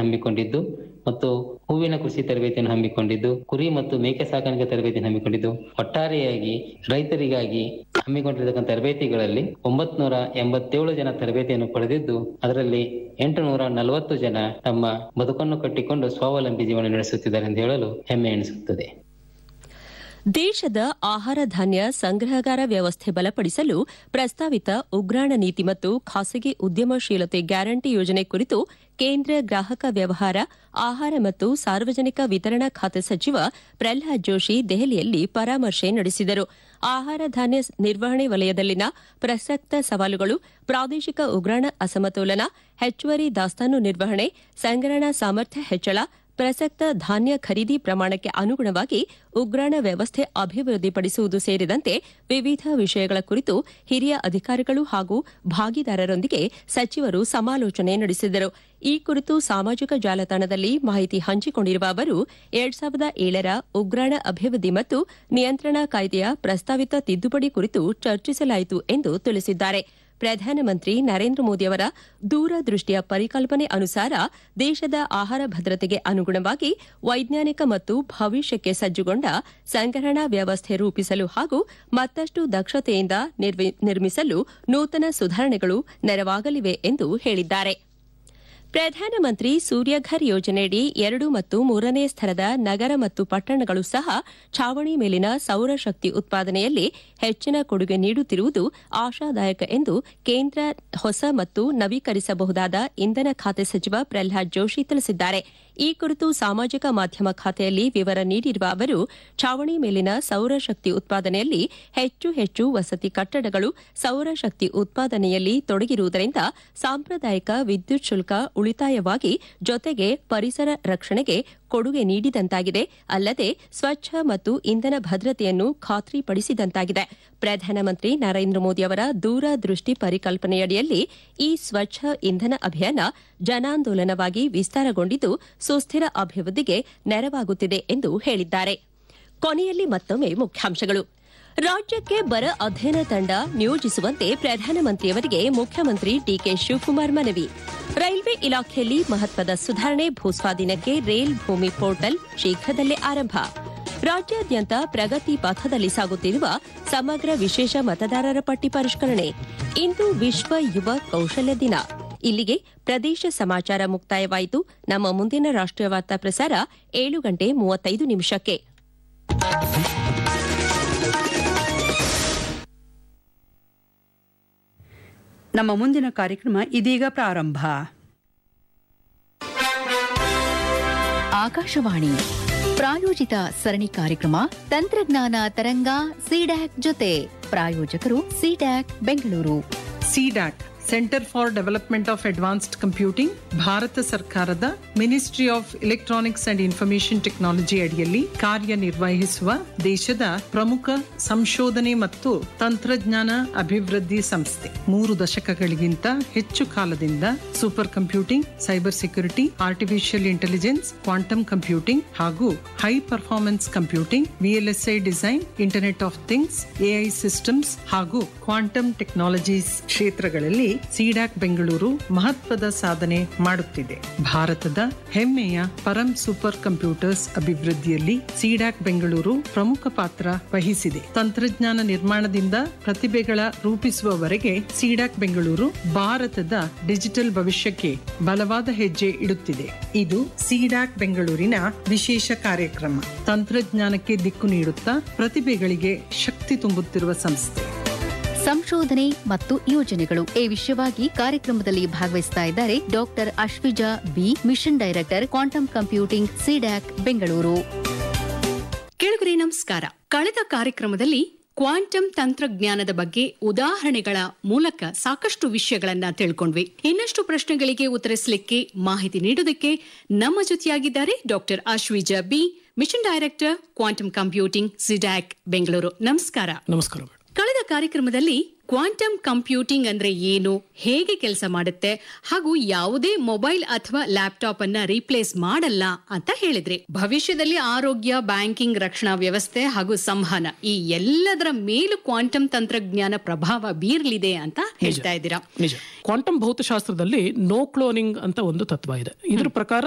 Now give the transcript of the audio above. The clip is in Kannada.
ಹಮ್ಮಿಕೊಂಡಿದ್ದು ಮತ್ತು ಹೂವಿನ ಕೃಷಿ ತರಬೇತಿಯನ್ನು ಹಮ್ಮಿಕೊಂಡಿದ್ದು ಕುರಿ ಮತ್ತು ಮೇಕೆ ಸಾಕಾಣಿಕೆ ತರಬೇತಿಯನ್ನು ಹಮ್ಮಿಕೊಂಡಿದ್ದು ಒಟ್ಟಾರೆಯಾಗಿ ರೈತರಿಗಾಗಿ ಹಮ್ಮಿಕೊಂಡಿರತಕ್ಕಂಥ ತರಬೇತಿಗಳಲ್ಲಿ ಒಂಬತ್ನೂರ ಎಂಬತ್ತೇಳು ಜನ ತರಬೇತಿಯನ್ನು ಪಡೆದಿದ್ದು ಅದರಲ್ಲಿ ಎಂಟು ನೂರ ನಲವತ್ತು ಜನ ತಮ್ಮ ಬದುಕನ್ನು ಕಟ್ಟಿಕೊಂಡು ಸ್ವಾವಲಂಬಿ ಜೀವನ ನಡೆಸುತ್ತಿದ್ದಾರೆ ಎಂದು ಹೇಳಲು ಹೆಮ್ಮೆ ಎನಿಸುತ್ತದೆ ದೇಶದ ಆಹಾರ ಧಾನ್ಯ ಸಂಗ್ರಹಗಾರ ವ್ಯವಸ್ಥೆ ಬಲಪಡಿಸಲು ಪ್ರಸ್ತಾವಿತ ಉಗ್ರಾಣ ನೀತಿ ಮತ್ತು ಖಾಸಗಿ ಉದ್ಯಮಶೀಲತೆ ಗ್ಯಾರಂಟಿ ಯೋಜನೆ ಕುರಿತು ಕೇಂದ್ರ ಗ್ರಾಹಕ ವ್ಯವಹಾರ ಆಹಾರ ಮತ್ತು ಸಾರ್ವಜನಿಕ ವಿತರಣಾ ಖಾತೆ ಸಚಿವ ಪ್ರಹ್ಲಾದ್ ಜೋಶಿ ದೆಹಲಿಯಲ್ಲಿ ಪರಾಮರ್ಶೆ ನಡೆಸಿದರು ಆಹಾರ ಧಾನ್ಯ ನಿರ್ವಹಣೆ ವಲಯದಲ್ಲಿನ ಪ್ರಸಕ್ತ ಸವಾಲುಗಳು ಪ್ರಾದೇಶಿಕ ಉಗ್ರಾಣ ಅಸಮತೋಲನ ಹೆಚ್ಚುವರಿ ದಾಸ್ತಾನು ನಿರ್ವಹಣೆ ಸಂಗ್ರಹಣಾ ಸಾಮರ್ಥ್ಯ ಹೆಚ್ಚಳ ಪ್ರಸಕ್ತ ಧಾನ್ಯ ಖರೀದಿ ಪ್ರಮಾಣಕ್ಕೆ ಅನುಗುಣವಾಗಿ ಉಗ್ರಾಣ ವ್ಯವಸ್ಥೆ ಅಭಿವೃದ್ಧಿಪಡಿಸುವುದು ಸೇರಿದಂತೆ ವಿವಿಧ ವಿಷಯಗಳ ಕುರಿತು ಹಿರಿಯ ಅಧಿಕಾರಿಗಳು ಹಾಗೂ ಭಾಗಿದಾರರೊಂದಿಗೆ ಸಚಿವರು ಸಮಾಲೋಚನೆ ನಡೆಸಿದರು ಈ ಕುರಿತು ಸಾಮಾಜಿಕ ಜಾಲತಾಣದಲ್ಲಿ ಮಾಹಿತಿ ಹಂಚಿಕೊಂಡಿರುವ ಅವರು ಎರಡ್ ಸಾವಿರದ ಏಳರ ಉಗ್ರಾಣ ಅಭಿವೃದ್ಧಿ ಮತ್ತು ನಿಯಂತ್ರಣ ಕಾಯ್ದೆಯ ಪ್ರಸ್ತಾವಿತ ತಿದ್ದುಪಡಿ ಕುರಿತು ಚರ್ಚಿಸಲಾಯಿತು ಎಂದು ತಿಳಿಸಿದ್ದಾರೆ ಪ್ರಧಾನಮಂತ್ರಿ ನರೇಂದ್ರ ಮೋದಿಯವರ ದೂರದೃಷ್ಟಿಯ ಪರಿಕಲ್ಪನೆ ಅನುಸಾರ ದೇಶದ ಆಹಾರ ಭದ್ರತೆಗೆ ಅನುಗುಣವಾಗಿ ವೈಜ್ಞಾನಿಕ ಮತ್ತು ಭವಿಷ್ಯಕ್ಕೆ ಸಜ್ಜುಗೊಂಡ ಸಂಗ್ರಹಣಾ ವ್ಯವಸ್ಥೆ ರೂಪಿಸಲು ಹಾಗೂ ಮತ್ತಷ್ಟು ದಕ್ಷತೆಯಿಂದ ನಿರ್ಮಿಸಲು ನೂತನ ಸುಧಾರಣೆಗಳು ನೆರವಾಗಲಿವೆ ಎಂದು ಹೇಳಿದ್ದಾರೆ ಪ್ರಧಾನಮಂತ್ರಿ ಸೂರ್ಯಘರ್ ಯೋಜನೆಯಡಿ ಎರಡು ಮತ್ತು ಮೂರನೇ ಸ್ತರದ ನಗರ ಮತ್ತು ಪಟ್ಟಣಗಳು ಸಹ ಛಾವಣಿ ಮೇಲಿನ ಸೌರಶಕ್ತಿ ಉತ್ಪಾದನೆಯಲ್ಲಿ ಹೆಚ್ಚಿನ ಕೊಡುಗೆ ನೀಡುತ್ತಿರುವುದು ಆಶಾದಾಯಕ ಎಂದು ಕೇಂದ್ರ ಹೊಸ ಮತ್ತು ನವೀಕರಿಸಬಹುದಾದ ಇಂಧನ ಖಾತೆ ಸಚಿವ ಪ್ರಹ್ಲಾದ್ ಜೋಶಿ ತಿಳಿಸಿದ್ದಾರೆ ಈ ಕುರಿತು ಸಾಮಾಜಿಕ ಮಾಧ್ಯಮ ಖಾತೆಯಲ್ಲಿ ವಿವರ ನೀಡಿರುವ ಅವರು ಛಾವಣಿ ಮೇಲಿನ ಸೌರಶಕ್ತಿ ಉತ್ಪಾದನೆಯಲ್ಲಿ ಹೆಚ್ಚು ಹೆಚ್ಚು ವಸತಿ ಕಟ್ಟಡಗಳು ಸೌರಶಕ್ತಿ ಉತ್ಪಾದನೆಯಲ್ಲಿ ತೊಡಗಿರುವುದರಿಂದ ಸಾಂಪ್ರದಾಯಿಕ ವಿದ್ಯುತ್ ಶುಲ್ಕ ಉಳಿತಾಯವಾಗಿ ಜೊತೆಗೆ ಪರಿಸರ ರಕ್ಷಣೆಗೆ ಕೊಡುಗೆ ನೀಡಿದಂತಾಗಿದೆ ಅಲ್ಲದೆ ಸ್ವಚ್ಛ ಮತ್ತು ಇಂಧನ ಭದ್ರತೆಯನ್ನು ಖಾತ್ರಿಪಡಿಸಿದಂತಾಗಿದೆ ಪ್ರಧಾನಮಂತ್ರಿ ನರೇಂದ್ರ ಮೋದಿ ಅವರ ದೂರದೃಷ್ಟಿ ಪರಿಕಲ್ಪನೆಯಡಿಯಲ್ಲಿ ಈ ಸ್ವಚ್ಛ ಇಂಧನ ಅಭಿಯಾನ ಜನಾಂದೋಲನವಾಗಿ ವಿಸ್ತಾರಗೊಂಡಿದ್ದು ಸುಸ್ಥಿರ ಅಭಿವೃದ್ಧಿಗೆ ನೆರವಾಗುತ್ತಿದೆ ಎಂದು ಹೇಳಿದ್ದಾರೆ ಕೊನೆಯಲ್ಲಿ ಮತ್ತೊಮ್ಮೆ ಮುಖ್ಯಾಂಶಗಳು ರಾಜ್ಯಕ್ಕೆ ಬರ ಅಧ್ಯಯನ ತಂಡ ನಿಯೋಜಿಸುವಂತೆ ಪ್ರಧಾನಮಂತ್ರಿಯವರಿಗೆ ಮುಖ್ಯಮಂತ್ರಿ ಡಿಕೆ ಶಿವಕುಮಾರ್ ಮನವಿ ರೈಲ್ವೆ ಇಲಾಖೆಯಲ್ಲಿ ಮಹತ್ವದ ಸುಧಾರಣೆ ಭೂಸ್ವಾಧೀನಕ್ಕೆ ರೈಲ್ ಭೂಮಿ ಪೋರ್ಟಲ್ ಶೀಘ್ರದಲ್ಲೇ ಆರಂಭ ರಾಜ್ಯಾದ್ಯಂತ ಪ್ರಗತಿ ಪಥದಲ್ಲಿ ಸಾಗುತ್ತಿರುವ ಸಮಗ್ರ ವಿಶೇಷ ಮತದಾರರ ಪಟ್ಟಿ ಪರಿಷ್ಕರಣೆ ಇಂದು ವಿಶ್ವ ಯುವ ಕೌಶಲ್ಯ ದಿನ ಇಲ್ಲಿಗೆ ಪ್ರದೇಶ ಸಮಾಚಾರ ಮುಕ್ತಾಯವಾಯಿತು ನಮ್ಮ ಮುಂದಿನ ರಾಷ್ಟ್ರೀಯ ವಾರ್ತಾ ಪ್ರಸಾರ ಏಳು ಗಂಟೆ ಮೂವತ್ತೈದು ನಿಮಿಷಕ್ಕೆ ನಮ್ಮ ಮುಂದಿನ ಕಾರ್ಯಕ್ರಮ ಇದೀಗ ಪ್ರಾರಂಭ ಆಕಾಶವಾಣಿ ಪ್ರಾಯೋಜಿತ ಸರಣಿ ಕಾರ್ಯಕ್ರಮ ತಂತ್ರಜ್ಞಾನ ತರಂಗ ಸಿಡ್ಯಾಕ್ ಜೊತೆ ಪ್ರಾಯೋಜಕರು CDAC Bengaluru CDAC centre for development of advanced computing Bharata ಸರ್ಕಾರದ ministry of electronics and information technology ಅಡಿಯಲ್ಲಿ ಕಾರ್ಯನಿರ್ವಹಿಸುವ ದೇಶದ ಪ್ರಮುಖ ಸಂಶೋಧನೆ ಮತ್ತು ತಂತ್ರಜ್ಞಾನ ಅಭಿವೃದ್ಧಿ ಸಂಸ್ಥೆ ಮೂರು ದಶಕಗಳಿಗಿಂತ ಹೆಚ್ಚು ಕಾಲದಿಂದ super computing cyber security artificial intelligence quantum computing ಹಾಗೂ high performance computing VLSI design internet of things AI systems ಹಾಗೂ ಕ್ವಾಂಟಮ್ ಟೆಕ್ನಾಲಜೀಸ್ ಕ್ಷೇತ್ರಗಳಲ್ಲಿ ಸಿಡಾಕ್ ಬೆಂಗಳೂರು ಮಹತ್ವದ ಸಾಧನೆ ಮಾಡುತ್ತಿದೆ ಭಾರತದ ಹೆಮ್ಮೆಯ ಪರಂ ಸೂಪರ್ ಕಂಪ್ಯೂಟರ್ಸ್ ಅಭಿವೃದ್ಧಿಯಲ್ಲಿ ಸಿಡಾಕ್ ಬೆಂಗಳೂರು ಪ್ರಮುಖ ಪಾತ್ರ ವಹಿಸಿದೆ ತಂತ್ರಜ್ಞಾನ ನಿರ್ಮಾಣದಿಂದ ಪ್ರತಿಭೆಗಳ ರೂಪಿಸುವವರೆಗೆ ಸಿಡಾಕ್ ಬೆಂಗಳೂರು ಭಾರತದ ಡಿಜಿಟಲ್ ಭವಿಷ್ಯಕ್ಕೆ ಬಲವಾದ ಹೆಜ್ಜೆ ಇಡುತ್ತಿದೆ ಇದು ಸಿಡಾಕ್ ಬೆಂಗಳೂರಿನ ವಿಶೇಷ ಕಾರ್ಯಕ್ರಮ ತಂತ್ರಜ್ಞಾನಕ್ಕೆ ದಿಕ್ಕು ನೀಡುತ್ತಾ ಪ್ರತಿಭೆಗಳಿಗೆ ಶಕ್ತಿ ತುಂಬುತ್ತಿರುವ ಸಂಸ್ಥೆ ಸಂಶೋಧನೆ ಮತ್ತು ಯೋಜನೆಗಳು ಈ ವಿಷಯವಾಗಿ ಕಾರ್ಯಕ್ರಮದಲ್ಲಿ ಭಾಗವಹಿಸ್ತಾ ಇದ್ದಾರೆ doctor Ashwija B mission director quantum computing CDAC Bengaluru ಕೇಳುಗರೆ ನಮಸ್ಕಾರ ಕಳೆದ ಕಾರ್ಯಕ್ರಮದಲ್ಲಿ ಕ್ವಾಂಟಮ್ ತಂತ್ರಜ್ಞಾನದ ಬಗ್ಗೆ ಉದಾಹರಣೆಗಳ ಮೂಲಕ ಸಾಕಷ್ಟು ವಿಷಯಗಳನ್ನ ತಿಳ್ಕೊಂಡ್ವಿ ಇನ್ನಷ್ಟು ಪ್ರಶ್ನೆಗಳಿಗೆ ಉತ್ತರಿಸಲಿಕ್ಕೆ ಮಾಹಿತಿ ನೀಡೋದಕ್ಕೆ ನಮ್ಮ ಜೊತೆಯಾಗಿದ್ದಾರೆ doctor Ashwija B mission director quantum computing CDAC Bengaluru ನಮಸ್ಕಾರ ನಮಸ್ಕಾರ ಮೇಡಮ್ ಕಳೆದ ಕಾರ್ಯಕ್ರಮದಲ್ಲಿ ಕ್ವಾಂಟಮ್ ಕಂಪ್ಯೂಟಿಂಗ್ ಅಂದ್ರೆ ಏನು ಹೇಗೆ ಕೆಲಸ ಮಾಡುತ್ತೆ ಹಾಗೂ ಯಾವುದೇ ಮೊಬೈಲ್ ಅಥವಾ ಲ್ಯಾಪ್ಟಾಪ್ ಅನ್ನ ರೀಪ್ಲೇಸ್ ಮಾಡಲ್ಲ ಅಂತ ಹೇಳಿದ್ರಿ ಭವಿಷ್ಯದಲ್ಲಿ ಆರೋಗ್ಯ ಬ್ಯಾಂಕಿಂಗ್ ರಕ್ಷಣಾ ವ್ಯವಸ್ಥೆ ಹಾಗೂ ಸಂವಹನ ಈ ಎಲ್ಲದರ ಮೇಲೂ ಕ್ವಾಂಟಮ್ ತಂತ್ರಜ್ಞಾನ ಪ್ರಭಾವ ಬೀರ್ಲಿದೆ ಅಂತ ಹೇಳ್ತಾ ಇದ್ದೀರಾ ನಿಜ ಕ್ವಾಂಟಮ್ ಭೌತಶಾಸ್ತ್ರದಲ್ಲಿ ನೋ ಕ್ಲೋನಿಂಗ್ ಅಂತ ಒಂದು ತತ್ವ ಇದೆ ಇದ್ರ ಪ್ರಕಾರ